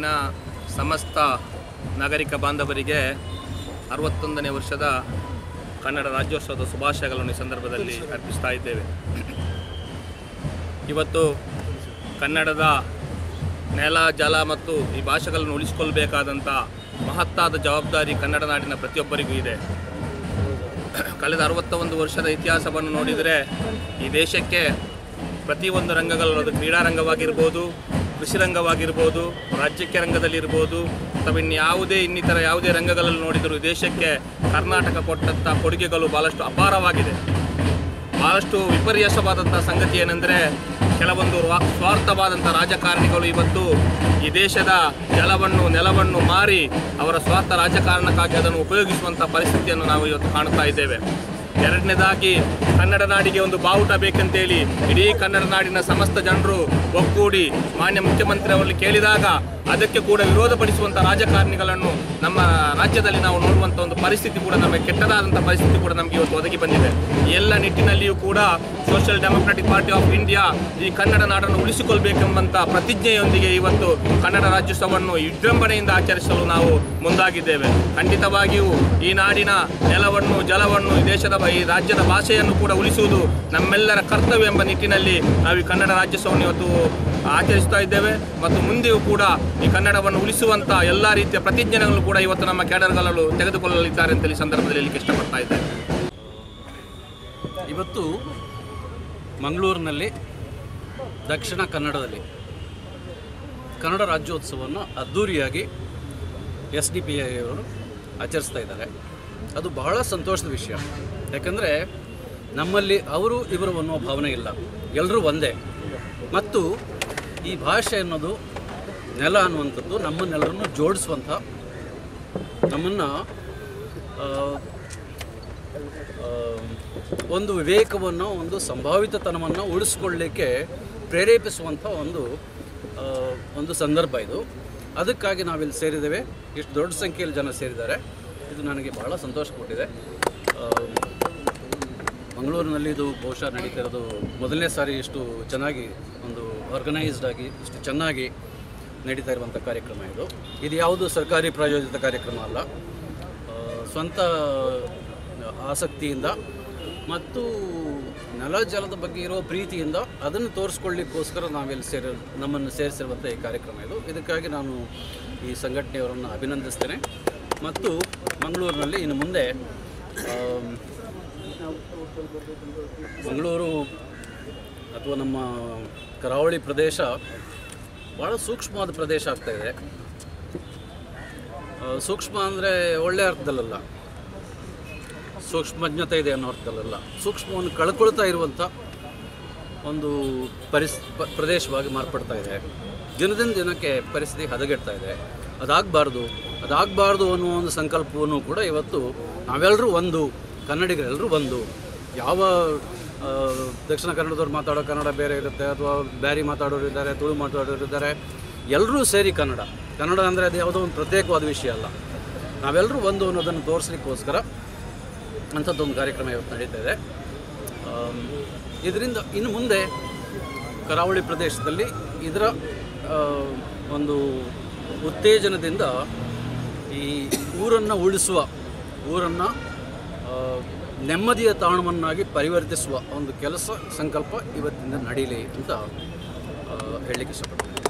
ನಾಡಿನ ಸಮಸ್ತ ನಾಗರಿಕ ಬಾಂಧವರಿಗೆ ಅರವತ್ತೊಂದನೇ ವರ್ಷದ ಕನ್ನಡ ರಾಜ್ಯೋತ್ಸವದ ಶುಭಾಶಯಗಳನ್ನು ಈ ಸಂದರ್ಭದಲ್ಲಿ ಅರ್ಪಿಸ್ತಾ ಇದ್ದೇವೆ ಇವತ್ತು ಕನ್ನಡದ ನೆಲ ಜಲ ಮತ್ತು ಈ ಭಾಷೆಗಳನ್ನು ಉಳಿಸಿಕೊಳ್ಳಬೇಕಾದಂಥ ಮಹತ್ತಾದ ಜವಾಬ್ದಾರಿ ಕನ್ನಡ ನಾಡಿನ ಪ್ರತಿಯೊಬ್ಬರಿಗೂ ಇದೆ ಕಳೆದ ಅರವತ್ತ ಒಂದು ವರ್ಷದ ಇತಿಹಾಸವನ್ನು ನೋಡಿದರೆ ಈ ದೇಶಕ್ಕೆ ಪ್ರತಿಯೊಂದು ರಂಗಗಳಲ್ಲೂ ಅದು ಕ್ರೀಡಾ ರಂಗವಾಗಿರ್ಬೋದು ಕೃಷಿ ರಂಗವಾಗಿರ್ಬೋದು ರಾಜ್ಯಕ್ಕೆ ರಂಗದಲ್ಲಿರ್ಬೋದು ಅಥವಾ ಇನ್ಯಾವುದೇ ಇನ್ನಿತರ ಯಾವುದೇ ರಂಗಗಳಲ್ಲಿ ನೋಡಿದರೂ ಈ ದೇಶಕ್ಕೆ ಕರ್ನಾಟಕ ಕೊಟ್ಟಂಥ ಕೊಡುಗೆಗಳು ಭಾಳಷ್ಟು ಅಪಾರವಾಗಿದೆ ಭಾಳಷ್ಟು ವಿಪರ್ಯಾಸವಾದಂಥ ಸಂಗತಿ ಏನೆಂದರೆ ಕೆಲವೊಂದು ರಾ- ಸ್ವಾರ್ಥವಾದಂಥ ರಾಜಕಾರಣಿಗಳು ಇವತ್ತು ಈ ದೇಶದ ಜಲವನ್ನು ನೆಲವನ್ನು ಮಾರಿ ಅವರ ಸ್ವಾರ್ಥ ರಾಜಕಾರಣಕ್ಕಾಗಿ ಅದನ್ನು ಉಪಯೋಗಿಸುವಂಥ ಪರಿಸ್ಥಿತಿಯನ್ನು ನಾವು ಇವತ್ತು ಕಾಣ್ತಾ ಇದ್ದೇವೆ ಎರಡನೇದಾಗಿ ಕನ್ನಡ ನಾಡಿಗೆ ಒಂದು ಬಾವುಟ ಬೇಕಂತೇಳಿ ಇಡೀ ಕನ್ನಡ ನಾಡಿನ ಸಮಸ್ತ ಜನರು ಒಗ್ಗೂಡಿ ಮಾನ್ಯ ಮುಖ್ಯಮಂತ್ರಿ ಅವರಲ್ಲಿ ಕೇಳಿದಾಗ ಅದಕ್ಕೆ ಕೂಡ ವಿರೋಧಪಡಿಸುವಂಥ ರಾಜಕಾರಣಿಗಳನ್ನು ನಮ್ಮ ರಾಜ್ಯದಲ್ಲಿ ನಾವು ನೋಡುವಂಥ ಒಂದು ಪರಿಸ್ಥಿತಿ ಕೂಡ ನಮಗೆ ಕೆಟ್ಟದಾದಂಥ ಪರಿಸ್ಥಿತಿ ಕೂಡ ನಮಗೆ ಇವತ್ತು ಒದಗಿ ಬಂದಿದೆ ಈ ಎಲ್ಲ ನಿಟ್ಟಿನಲ್ಲಿಯೂ ಕೂಡ social democratic party of India ಈ ಕನ್ನಡ ನಾಡನ್ನು ಉಳಿಸಿಕೊಳ್ಬೇಕೆಂಬಂಥ ಪ್ರತಿಜ್ಞೆಯೊಂದಿಗೆ ಇವತ್ತು ಕನ್ನಡ ರಾಜ್ಯೋತ್ಸವವನ್ನು ವಿಜೃಂಭಣೆಯಿಂದ ಆಚರಿಸಲು ನಾವು ಮುಂದಾಗಿದ್ದೇವೆ ಖಂಡಿತವಾಗಿಯೂ ಈ ನಾಡಿನ ನೆಲವನ್ನು ಜಲವನ್ನು ಈ ದೇಶದ ಬ- ಈ ರಾಜ್ಯದ ಭಾಷೆಯನ್ನು ಕೂಡ ಉಳಿಸುವುದು ನಮ್ಮೆಲ್ಲರ ಕರ್ತವ್ಯ ಎಂಬ ನಿಟ್ಟಿನಲ್ಲಿ ನಾವು ಈ ಕನ್ನಡ ರಾಜ್ಯೋತ್ಸವವನ್ನು ಇವತ್ತು ಆಚರಿಸ್ತಾ ಇದ್ದೇವೆ ಮತ್ತು ಮುಂದೆಯೂ ಕೂಡ ಈ ಕನ್ನಡವನ್ನು ಉಳಿಸುವಂಥ ಎಲ್ಲ ರೀತಿಯ ಪ್ರತಿಜ್ಞೆಗಳನ್ನು ಕೂಡ ಇವತ್ತು ನಮ್ಮ ಕ್ಯಾಡರ್ಗಳು ತೆಗೆದುಕೊಳ್ಳಲಿದ್ದಾರೆ ಅಂತ ಈ ಸಂದರ್ಭದಲ್ಲಿ ಹೇಳಲಿಕ್ಕೆ ಇಷ್ಟಪಡ್ತಾ ಇದ್ದೇನೆ ಇವತ್ತು ಮಂಗಳೂರಿನಲ್ಲಿ ದಕ್ಷಿಣ ಕನ್ನಡದಲ್ಲಿ ಕನ್ನಡ ರಾಜ್ಯೋತ್ಸವವನ್ನು ಅದ್ಧೂರಿಯಾಗಿ ಎಸ್ ಡಿ ಪಿ ಐ ಅವರು ಆಚರಿಸ್ತಾ ಇದ್ದಾರೆ ಅದು ಬಹಳ ಸಂತೋಷದ ವಿಷಯ ಯಾಕಂದರೆ ನಮ್ಮಲ್ಲಿ ಅವರು ಇವರು ಅನ್ನೋ ಭಾವನೆ ಇಲ್ಲ ಎಲ್ಲರೂ ಒಂದೇ ಮತ್ತು ಈ ಭಾಷೆ ಅನ್ನೋದು ನೆಲ ಅನ್ನುವಂಥದ್ದು ನಮ್ಮನ್ನೆಲ್ಲರನ್ನು ಜೋಡಿಸುವಂಥ ನಮ್ಮನ್ನು ಒಂದು ವಿವೇಕವನ್ನು ಒಂದು ಸಂಭಾವಿತತನವನ್ನು ಉಳಿಸ್ಕೊಳ್ಳಿಕ್ಕೆ ಪ್ರೇರೇಪಿಸುವಂಥ ಒಂದು ಆ, ಒಂದು ಸಂದರ್ಭ ಇದು ಅದಕ್ಕಾಗಿ ನಾವಿಲ್ಲಿ ಸೇರಿದ್ದೇವೆ ಇಷ್ಟು ದೊಡ್ಡ ಸಂಖ್ಯೆಯಲ್ಲಿ ಜನ ಸೇರಿದ್ದಾರೆ ಇದು ನನಗೆ ಬಹಳ ಸಂತೋಷ ಕೊಟ್ಟಿದೆ ಆ, ಮಂಗಳೂರಿನಲ್ಲಿ ಇದು ಬಹುಶಃ ನಡೀತಿರೋದು ಮೊದಲನೇ ಸಾರಿ ಇಷ್ಟು ಚೆನ್ನಾಗಿ ಒಂದು ಆರ್ಗನೈಸ್ಡ್ ಆಗಿ ಇಷ್ಟು ಚೆನ್ನಾಗಿ ನಡೀತಾ ಇರುವಂಥ ಕಾರ್ಯಕ್ರಮ ಇದು ಇದು ಯಾವುದು ಸರ್ಕಾರಿ ಪ್ರಾಯೋಜಿತ ಕಾರ್ಯಕ್ರಮ ಅಲ್ಲ ಆ, ಸ್ವಂತ ಆಸಕ್ತಿಯಿಂದ ಮತ್ತು ನೆಲ ಜಲದ ಬಗ್ಗೆ ಇರೋ ಪ್ರೀತಿಯಿಂದ ಅದನ್ನು ತೋರಿಸ್ಕೊಳ್ಳಿಕ್ಕೋಸ್ಕರ ನಾವಿಲ್ಲಿ ಸೇರಿ ನಮ್ಮನ್ನು ಸೇರಿಸಿರುವಂಥ ಈ ಕಾರ್ಯಕ್ರಮ ಇದು ಇದಕ್ಕಾಗಿ ನಾನು ಈ ಸಂಘಟನೆಯವರನ್ನು ಅಭಿನಂದಿಸ್ತೇನೆ ಮತ್ತು ಮಂಗಳೂರಿನಲ್ಲಿ ಇನ್ನು ಮುಂದೆ ಆಮ್, ಮಂಗಳೂರು ಅಥವಾ ನಮ್ಮ ಕರಾವಳಿ ಪ್ರದೇಶ ಭಾಳ ಸೂಕ್ಷ್ಮವಾದ ಪ್ರದೇಶ ಆಗ್ತಾ ಇದೆ ಆ, ಸೂಕ್ಷ್ಮ ಅಂದರೆ ಒಳ್ಳೆಯ ಅರ್ಥದಲ್ಲಲ್ಲ ಸೂಕ್ಷ್ಮಜ್ಞತೆ ಇದೆ ಅನ್ನೋ ಅರ್ಥದಲ್ಲಲ್ಲ ಸೂಕ್ಷ್ಮವನ್ನು ಕಳ್ಕೊಳ್ತಾ ಇರುವಂಥ ಒಂದು ಪರಿಸ್ ಪ- ಪ್ರದೇಶವಾಗಿ ಮಾರ್ಪಡ್ತಾ ಇದೆ ದಿನದಿಂದ ದಿನಕ್ಕೆ ಪರಿಸ್ಥಿತಿ ಹದಗೆಡ್ತಾ ಇದೆ ಅದಾಗಬಾರ್ದು ಅದಾಗಬಾರ್ದು ಅನ್ನುವ ಒಂದು ಸಂಕಲ್ಪವನ್ನು ಕೂಡ ಇವತ್ತು ನಾವೆಲ್ಲರೂ ಒಂದು ಕನ್ನಡಿಗರೆಲ್ಲರೂ ಒಂದು ಯಾವ ಆ, ದಕ್ಷಿಣ ಕನ್ನಡದವ್ರು ಮಾತಾಡೋ ಕನ್ನಡ ಬೇರೆ ಇರುತ್ತೆ ಅಥವಾ ಬ್ಯಾರಿ ಮಾತಾಡೋರು ಇದ್ದಾರೆ ತುಳು ಮಾತಾಡೋರು ಇದ್ದಾರೆ ಎಲ್ಲರೂ ಸೇರಿ ಕನ್ನಡ ಕನ್ನಡ ಅಂದರೆ ಅದು ಯಾವುದೋ ಒಂದು ಪ್ರತ್ಯೇಕವಾದ ವಿಷಯ ಅಲ್ಲ ನಾವೆಲ್ಲರೂ ಒಂದು ಅನ್ನೋದನ್ನು ತೋರಿಸ್ಲಿಕ್ಕೋಸ್ಕರ ಅಂಥದ್ದೊಂದು ಕಾರ್ಯಕ್ರಮ ಇವತ್ತು ನಡೀತಾ ಇದೆ ಆಮ್, ಇದರಿಂದ ಇನ್ನು ಮುಂದೆ ಕರಾವಳಿ ಪ್ರದೇಶದಲ್ಲಿ ಇದರ ಆ, ಒಂದು ಉತ್ತೇಜನದಿಂದ ಈ ಊರನ್ನು ಉಳಿಸುವ ಊರನ್ನು ಆ, ನೆಮ್ಮದಿಯ ತಾಣವನ್ನಾಗಿ ಪರಿವರ್ತಿಸುವ ಒಂದು ಕೆಲಸ ಸಂಕಲ್ಪ ಇವತ್ತಿಂದ ನಡೀಲಿ ಅಂತ ಆ, ಹೇಳಲಿಕ್ಕೆ ಇಷ್ಟಪಡ್ತೀನಿ